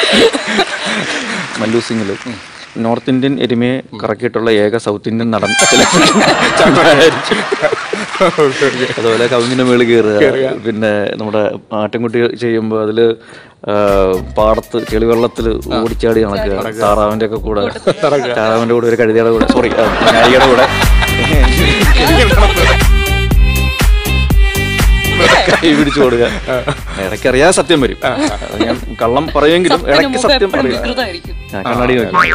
മല്ലു സിംഗില് north Indian എരുമയെ കറക്കിയിട്ടുള്ള ഏക സൗത്ത് ഇന്ത്യൻ നടൻ അതുപോലെ കവിങ്ങിന്റെ മേളിൽ കയറുക പിന്നെ നമ്മുടെ ആട്ടിൻകുട്ടി ചെയ്യുമ്പോൾ അതില് ആ, പാടത്ത് ചെളിവെള്ളത്തിൽ ഓടിച്ചാടി നടക്കുക താറാവിന്റെ ഒക്കെ കൂടെ താറാവിന്റെ കൂടെ ഒരു കഴുതിയുടെ കൂടെ സോറി നായികയുടെ കൂടെ കൈ പിടിച്ചു കൊടുക്കുക ഇടയ്ക്ക് അറിയാതെ സത്യം വരും അത് ഞാൻ കള്ളം പറയുമെങ്കിലും ഇടയ്ക്ക് സത്യം എപ്പോഴും പറയുക വികൃതമായിരിക്കും ഞാൻ കണ്ണാടി നോക്കി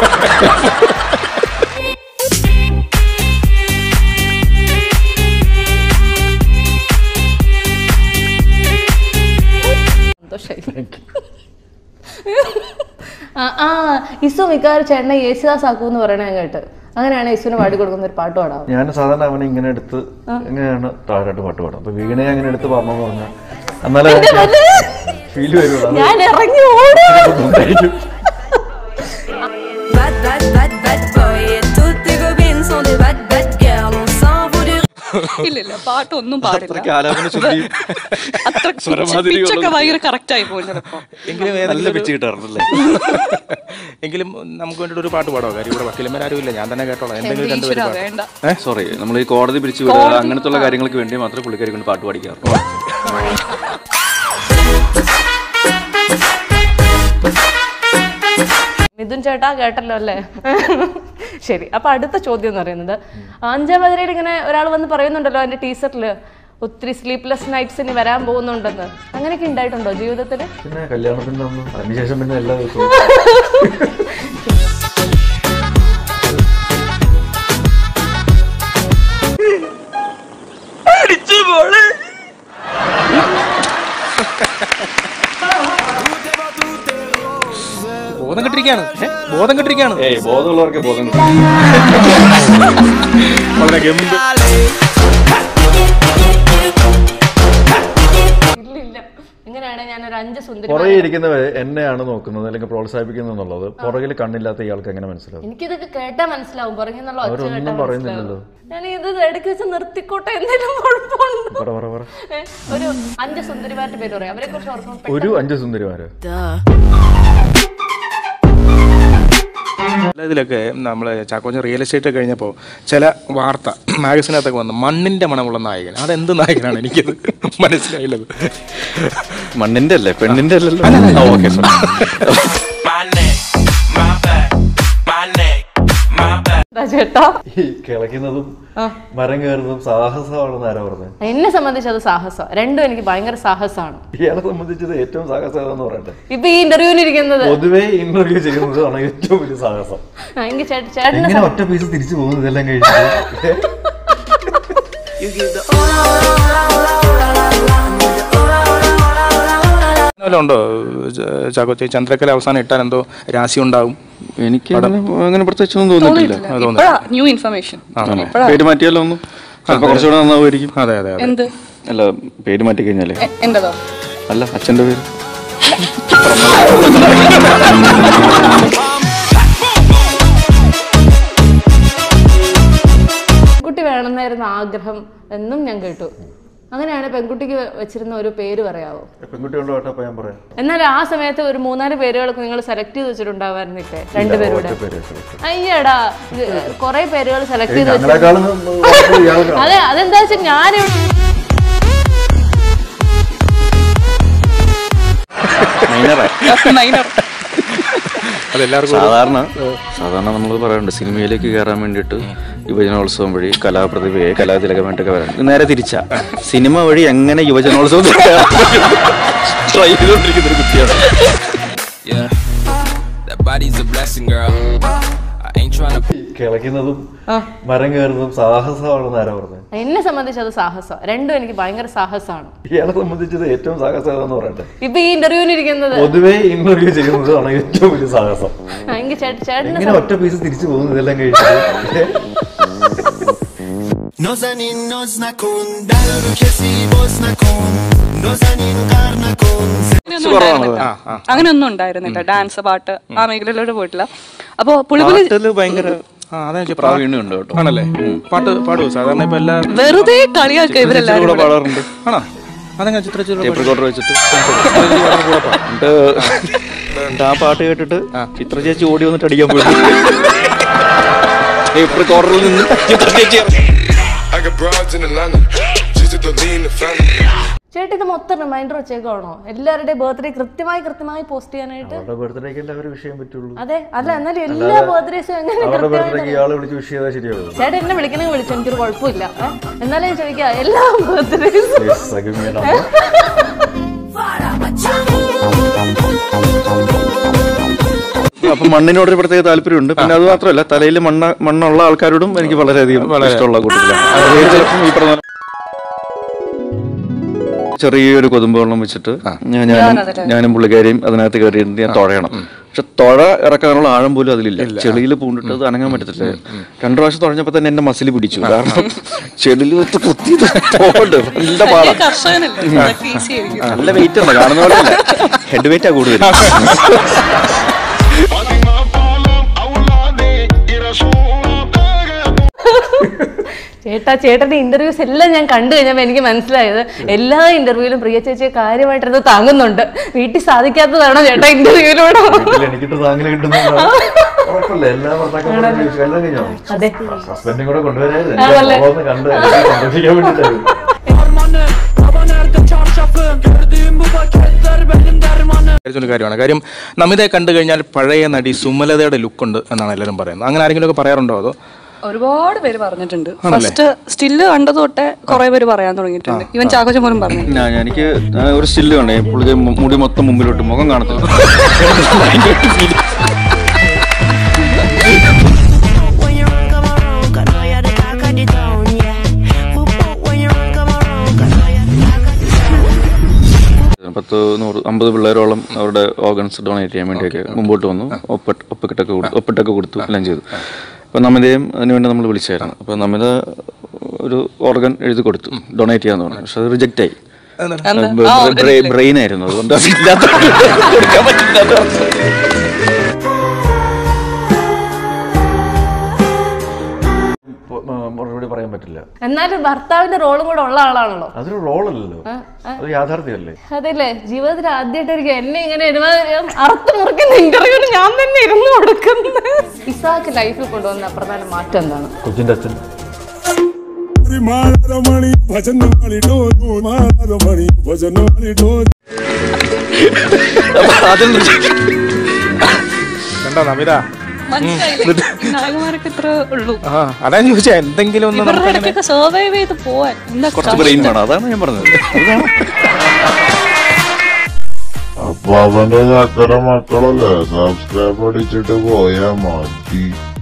സന്തോഷായി ആ ആ ഇസു മിക്കവാറും ചേട്ടനെ യേശുദാസ് ആക്കൂന്ന് പറയണ ഞാൻ കേട്ട് അങ്ങനെയാണ് യേശുവിന് പാടി കൊടുക്കുന്ന ഒരു പാട്ട് പാടാവും ഞാൻ സാധാരണ അവനെ ഇങ്ങനെ എടുത്ത് ഇങ്ങനെയാണ് താഴോട്ട് പാട്ട് പാടും അപ്പൊ വീണയെ അങ്ങനെ എടുത്ത് പറഞ്ഞു പറഞ്ഞാൽ എന്നാലേ ഫീൽ വരുള്ളൂ അത് ഞാൻ ഇറങ്ങി ഓടും ബുദ്ധിമുട്ടായിരിക്കും. Bad, bad, bad, bad boy. Et toutes tes copines sont des bad, bad girls. On s'en fout du ഇല്ല ഇല്ല പാട്ടൊന്നും പാടില്ല അത്രയ്ക്ക് ആലാപന ശുദ്ധിയും അത്ര സ്വരമാധുര്യം പിച്ചൊക്കെ ഉള്ളത്. ഭയങ്കര കറക്റ്റ് ആയി പോകും ചിലപ്പോ എങ്കിലും നല്ല ഏതെങ്കിലും പിച്ച് കിട്ടാറുണ്ടല്ലേ എങ്കിലും നമുക്ക് വേണ്ടിയിട്ട് ഒരു പാട്ട് പാടാം കാര്യം ഇവിടെ വക്കീലന്മാരും ഇല്ല ഞാൻ തന്നെ കേട്ടോളാം എന്തെങ്കിലും ഈശ്വര രണ്ടുപേരും പാടാം. വേണ്ട സോറി നമ്മൾ ഈ കോടതി പിരിച്ചു വിടുക അങ്ങനത്തെ ഉള്ള കാര്യങ്ങൾക്ക് വേണ്ടി മാത്രമേ പുള്ളിക്കാരി കൊണ്ട് പാട്ട് പാടിക്കാറുള്ളൂ മിഥുൻ ചേട്ടാ കേട്ടല്ലോ അല്ലേ ശരി അപ്പൊ അടുത്ത ചോദ്യം എന്ന് പറയുന്നത് അഞ്ചാം പതിനേഴ് ഇങ്ങനെ ഒരാൾ വന്ന് പറയുന്നുണ്ടല്ലോ അതിന്റെ ടീച്ചറിൽ ഒത്തിരി സ്ലീപ്ലെസ് നൈറ്റ്സ് ഇനി വരാൻ പോകുന്നുണ്ടെന്ന് അങ്ങനെയൊക്കെ ഉണ്ടായിട്ടുണ്ടോ ജീവിതത്തിൽ പിന്നെ കല്യാണത്തിന്റെ അന്ന് അതിനുശേഷം പിന്നെ എല്ലാ ദിവസവും ബോധം കെട്ടിരിക്കാണ് ഏ? ബോധം കെട്ടിരിക്കാണ് ഏയ് ബോധമുള്ളവർക്ക് ബോധം കിട്ടും. വളരെ ഗംഭീര ഇല്ല ഇല്ല ഇങ്ങനെയാണ് ഞാൻ ഒരു അഞ്ച് സുന്ദരി പുറകെ ഇരിക്കുന്നവരെ എന്നെയാണ് നോക്കുന്നത് അല്ലെങ്കിൽ പ്രോത്സാഹിപ്പിക്കുന്നത് എന്നുള്ളത് പുറകിൽ കണ്ണില്ലാത്ത ഇയാൾക്ക് എങ്ങനെ മനസ്സിലാവും എനിക്കിതൊക്കെ കേട്ടാ മനസ്സിലാവും പുറകെന്നുള്ള ഒച്ച അവരൊന്നും കേട്ടാ പറയുന്നില്ലല്ലോ. മനസ്സിലാവും ഞാൻ ഇത് ഇടയ്ക്ക് വെച്ച് നിർത്തിക്കോട്ടെ എന്തെങ്കിലും കുഴപ്പമുണ്ടോ പറ പറ പറ ഏ, ഒരു അഞ്ച് സുന്ദരിമാരുടെ പേര് പറയാം അവരെ കുറിച്ച് ഓർക്കുമ്പോൾ ഒരു അഞ്ച് സുന്ദരിമാര് ചില ഇതിലൊക്കെ നമ്മൾ ചാക്കോച്ചൻ റിയൽ എസ്റ്റേറ്റ് കഴിഞ്ഞപ്പോൾ ചില വാർത്ത മാഗസിനകത്തൊക്കെ വന്നു മണ്ണിന്റെ മണമുള്ള നായകൻ അതെന്ത് നായകനാണ് എനിക്കത് മനസ്സിലായില്ലത് മണ്ണിന്റെ അല്ലേ പെണ്ണിന്റെ അല്ലല്ലോ ഓക്കെ ചേട്ടാ ഈ കിളയ്ക്കുന്നതും മരം കയറുന്നതും സാഹസമാണെന്ന് ആരാ പറഞ്ഞത് എന്നെ സംബന്ധിച്ച് അത് സാഹസം രണ്ടും എനിക്ക് ഭയങ്കര സാഹസമാണ് ഇയാളെ സംബന്ധിച്ചത് ഏറ്റവും സാഹസം ഏതാന്ന് പറയട്ടെ ഇപ്പൊ ഈ ഇന്റർവ്യൂവിന് ഇരിക്കുന്നത് പൊതുവെ ഇന്റർവ്യൂ ചെയ്യുന്നതാണ് ഏറ്റവും വലിയ സാഹസം ആ, എനിക്ക് ചേട്ട- ചേട്ടന് എങ്ങനെ ഒറ്റ പീസ് തിരിച്ചു പോകുന്നു ഇതെല്ലാം കഴിഞ്ഞിട്ട് വല്ലതും ഉണ്ടോ ച- ചാക്കോച്ചി ചന്ദ്രക്കല അവസാനം ഇട്ടാൽ എന്തോ രാശി ഉണ്ടാവും എനിക്ക് അങ്ങനെ അങ്ങനെ പ്രത്യേകിച്ചൊന്നും തോന്നിയിട്ടില്ല ഇപ്പഴാ ന്യൂ ഇൻഫർമേഷൻ ആണോ? പേര് മാറ്റിയാലോ ഒന്നും ചിലപ്പോൾ കുറച്ചുകൂടെ നന്നാവുമായിരിക്കും അതെ അതെ അതെ എന്ത് അല്ല പേര് മാറ്റി കഴിഞ്ഞാലേ എ- എന്റേതോ അല്ല അച്ഛന്റെ പേര് പെൺകുട്ടി വേണമെന്നായിരുന്നു ആഗ്രഹം എന്നും ഞാൻ കേട്ടു അങ്ങനെയാണ് പെൺകുട്ടിക്ക് വെച്ചിരുന്ന ഒരു പേര് പറയാവോ പെൺകുട്ടി കൊണ്ട് കേട്ടപ്പോ ഞാൻ പറയാം എന്നാൽ ആ സമയത്ത് ഒരു മൂന്നാല് പേരുകളൊക്കെ നിങ്ങൾ സെലക്ട് ചെയ്ത് വെച്ചിട്ടുണ്ടാവായിരുന്നില്ലേ രണ്ടുപേരുടെ ഒറ്റ പേര് select. അയ്യടാ ഇത് കുറെ പേരുകൾ സെലക്ട് ചെയ്ത് വെച്ചിട്ടുണ്ട് ഞങ്ങളെക്കാളും ഇയാൾക്ക് അതെ അതെന്താ വെച്ചാൽ ഞാൻ മൈനറാ മൈനർ അതെല്ലാവർക്കും ഒരു- സാധാരണ സാധാരണ നമ്മൾ പറയാറുണ്ട് സിനിമയിലേക്ക് കയറാൻ വേണ്ടിയിട്ട് യുവജനോത്സവം വഴി കലാപ്രതിഭയെ കലാതിലകമായിട്ടൊക്കെ വരാൻ ഇത് നേരെ തിരിച്ചാ സിനിമ വഴി എങ്ങനെ യുവജനോത്സവം ട്രൈ ചെയ്തുകൊണ്ടിരിക്കുന്ന ഒരു കുട്ടിയാണ് Yeah, that body's a blessing, girl. I ain't trying to. കിളയ്ക്കുന്നതും മരം കയറുന്നതും സാഹസമാണെന്ന് ആരാ പറഞ്ഞത് എന്നെ സംബന്ധിച്ച് അത് സാഹസം രണ്ടും എനിക്ക് ഭയങ്കര സാഹസമാണ് ഇയാളെ സംബന്ധിച്ചത് ഏറ്റവും സാഹസം ഏതാന്ന് പറയട്ടെ ഇപ്പൊ ഈ ഇന്റർവ്യൂവിന് ഇരിക്കുന്നത് പൊതുവെ ഇന്റർവ്യൂ ചെയ്യുന്നതാണ് ഏറ്റവും വലിയ സാഹസം ആ, എനിക്ക് ചേട്ട- ചേട്ടന് എങ്ങനെ ഒറ്റ പീസ് തിരിച്ചു പോകുന്നു ഇതെല്ലാം കഴിച്ചിട്ട് نازنین ناز نکن در رو کسی باز نکن نازنین قر نکن അങ്ങനെയൊന്നും ഉണ്ടായിരുന്നില്ല. അങ്ങനെയൊന്നും ഉണ്ടായിരുന്നില്ല ഡാൻസ് പാട്ട് ആ മേഖലയിലോട്ട് പോയിട്ടില്ല അപ്പൊ പുള്ളിപ്പുലി പാട്ടില് ഭയങ്കര ആ അതാ ചോദിച്ചത്. പ്രാവീണ്യം ഉണ്ട് കേട്ടോ ആണല്ലേ പാട്ട് പാടുവോ സാധാരണ ഇപ്പൊ എല്ലാ വെറുതെ കളിയാക്കുക ഇവരെല്ലാരും കൂടെ കൂടെ. പാടാറുണ്ട് ആണോ അതെങ്ങനെ ചിത്ര ടേപ്പ് റെക്കോർഡർ വെച്ചിട്ട് എന്നിട്ട് എന്നിട്ട് ആ പാട്ട് കേട്ടിട്ട് ചിത്ര ചേച്ചി ഓടി വന്നിട്ട് അടിക്കാൻ പോയി ടേപ്പ് റെക്കോർഡറിൽ നിന്ന് ചിത്ര ചേച്ചി ഇറങ്ങി. I got broads in Atlanta, just to lean the family. ചേട്ടാ ഇത് മൊത്തം റിമൈൻഡർ വെച്ചേക്കാണോ എല്ലാവരുടെയും ബർത്ത്ഡേ കൃത്യമായി കൃത്യമായി പോസ്റ്റ് ചെയ്യാനായിട്ട് അവരുടെ ബർത്ത്ഡേക്ക് അല്ലേ അവർ വിഷയം പറ്റുള്ളൂ അതെ അല്ല എന്നാലും എല്ലാ ബർത്ത്ഡേസും എങ്ങനെ അവരുടെ കൃത്യമായിട്ട് ബർത്ത്ഡേക്ക് ഇയാളെ വിളിച്ച് വിഷ് ചെയ്താൽ ശരിയാവും ചേട്ടൻ എന്നെ വിളിക്കണമെങ്കിൽ വിളിച്ചു എനിക്കൊരു കുഴപ്പമില്ല ഏ? എന്നാലും ഞാൻ ചോദിക്കാം എല്ലാ ബർത്ത്ഡേസും Please, give me a number. അപ്പൊ മണ്ണിനോടൊരു പ്രത്യേക താല്പര്യമുണ്ട് പിന്നെ അത് മാത്രമല്ല തലയിൽ മണ്ണ മണ്ണുള്ള ആൾക്കാരോടും എനിക്ക് വളരെയധികം ഇഷ്ടമുള്ള കൂട്ടത്തിലാണ് അത് ചിലപ്പം ഈ പറഞ്ഞ ചെറിയൊരു കൊതുമ്പ് വെള്ളം വെച്ചിട്ട് ഞാൻ- ഞാനും ഞാനും പുള്ളിക്കാരിയും അതിനകത്ത് കയറിയിട്ട് ഞാൻ തുഴയണം പക്ഷെ തുഴ ഇറക്കാനുള്ള ആഴം പോലും അതിലില്ല ചെളിയിൽ പൂണ്ടിട്ട് അത് അനങ്ങാൻ പറ്റത്തില്ല രണ്ടു പ്രാവശ്യം തുഴഞ്ഞപ്പോ തന്നെ എന്റെ മസിൽ പിടിച്ചു കാരണം ചെളിയിൽ വെച്ച് കുത്തി പോകണ്ട് നല്ല പാടാ കർഷകനല്ലേ ഇതൊക്കെ easy ആയിരിക്കും. നല്ല വെയിറ്റ് ഉണ്ട് കാണുന്ന പോലെ അല്ല ഹെഡ് വെയിറ്റാ കൂടുതൽ ചേട്ടാ ചേട്ടന്റെ ഇന്റർവ്യൂസ് എല്ലാം ഞാൻ കണ്ടു കഴിഞ്ഞപ്പോൾ എനിക്ക് മനസ്സിലായത് എല്ലാ ഇന്റർവ്യൂവിലും പ്രിയ ചേച്ചിയെ കാര്യമായിട്ടിരുന്ന് താങ്ങുന്നുണ്ട് വീട്ടിൽ സാധിക്കാത്തതാണോ ചേട്ടാ ഇന്റർവ്യൂവിലൂടെ ഇല്ല, എനിക്കിട്ട് താങ്ങില് കിട്ടുന്ന കുഴപ്പമില്ല എല്ലാ ഭർത്താക്കന്മാരും എല്ലാം കഴിഞ്ഞോ അതെ ഹസ്ബൻഡും കൂടെ കൊണ്ടുവരാതെ ആണല്ലേ? കണ്ട് എനിക്ക് സന്തോഷിക്കാൻ വേണ്ടിട്ടായിരുന്നു ഒരു കാര്യമാണ് കാര്യം നമിതയെ കണ്ടു കഴിഞ്ഞാൽ പഴയ നടി സുമലതയുടെ ലുക്ക് ഉണ്ട് എന്നാണ് എല്ലാവരും പറയുന്നത് അങ്ങനെ ആരെങ്കിലും ഒക്കെ പറയാറുണ്ടോ അതോ ഒരുപാട് പേര് പറഞ്ഞിട്ടുണ്ട് ഫസ്റ്റ് സ്റ്റില്ല് കണ്ടത് തൊട്ടേ കുറെ പേര് പറയാൻ തുടങ്ങിയിട്ടുണ്ട് ഇവൻ ചാക്കോച്ച പോലും പറഞ്ഞു ഞാൻ എനിക്ക് ഞാൻ ഒരു സ്റ്റില്ല് കണ്ടേ പുള്ളിക്ക് മു- മുടി മൊത്തം മുമ്പിലോട്ട് മുഖം കാണത്തില്ല When you run, come around, cause know you're the talk of the town, yeah. Whoop, whoop, when you run, come around, cause know you're the talk of the town. പത്ത് നൂറ് അമ്പത് പിള്ളേരോളം അവരുടെ ഓർഗൻസ് ഡൊണേറ്റ് ചെയ്യാൻ വേണ്ടിയൊക്കെ മുമ്പോട്ട് വന്നു ഒപ്പിട്ട് ഒപ്പിട്ടൊക്കെ കൊടുത്തു ഒപ്പിട്ടൊക്കെ കൊടുത്തു എല്ലാം ചെയ്തു അപ്പം നമിതയും അതിനുവേണ്ടി നമ്മൾ വിളിച്ചായിരുന്നു അപ്പം നമിത ഒരു ഓർഗൻ എഴുതി കൊടുത്തു ഡൊണേറ്റ് ചെയ്യാന്ന് പറഞ്ഞു പക്ഷെ അത് റിജക്റ്റ് ആയി ബ്രെയിൻ ആയിരുന്നു അതുകൊണ്ട് അതില്ലാത്ത കൊടുക്കാൻ പറ്റില്ലാത്ത ഇപ്പൊ, ആ, മറുപടി പറയാൻ പറ്റില്ല എന്നാലും ഭർത്താവിന്റെ റോളും കൂടെ ഉള്ള ആളാണല്ലോ അതൊരു റോളല്ലല്ലോ അത് യാഥാർത്ഥ്യമല്ലേ അതല്ലേ ജീവിതത്തിൽ ആദ്യമായിട്ടായിരിക്കും എന്നെ ഇങ്ങനെ ഒരുമാതിരി അറുത്ത് മുറിക്കുന്ന ഇന്റർവ്യൂവിന് ഞാൻ തന്നെ ഇരുന്ന് കൊടുക്കുന്നത് ഇസാക്ക് ലൈഫിൽ കൊണ്ടുവന്ന പ്രധാന മാറ്റം എന്താണ് കൊച്ചിന്റെ അച്ഛൻ അതിൽ കണ്ടോ നമിത മനസ്സിലായില്ലേ ഈ നായകന്മാരൊക്കെ ഇത്ര ഉള്ളൂ ആ അതാ ചോദിച്ചാ എന്തെങ്കിലും ഒന്ന് ഇവരുടെ നമുക്ക് ഇടയ്ക്കൊക്കെ സർവൈവ് ചെയ്ത് പോവാൻ എന്താ കുറച്ച് ബ്രെയിൻ വേണം അതാണ് ഞാൻ പറഞ്ഞത് അതാണ് അപ്പൊ അവന്റെ ചക്കര മക്കളല്ലേ സബ്സ്ക്രൈബ് അടിച്ചിട്ട് പോയാ മതി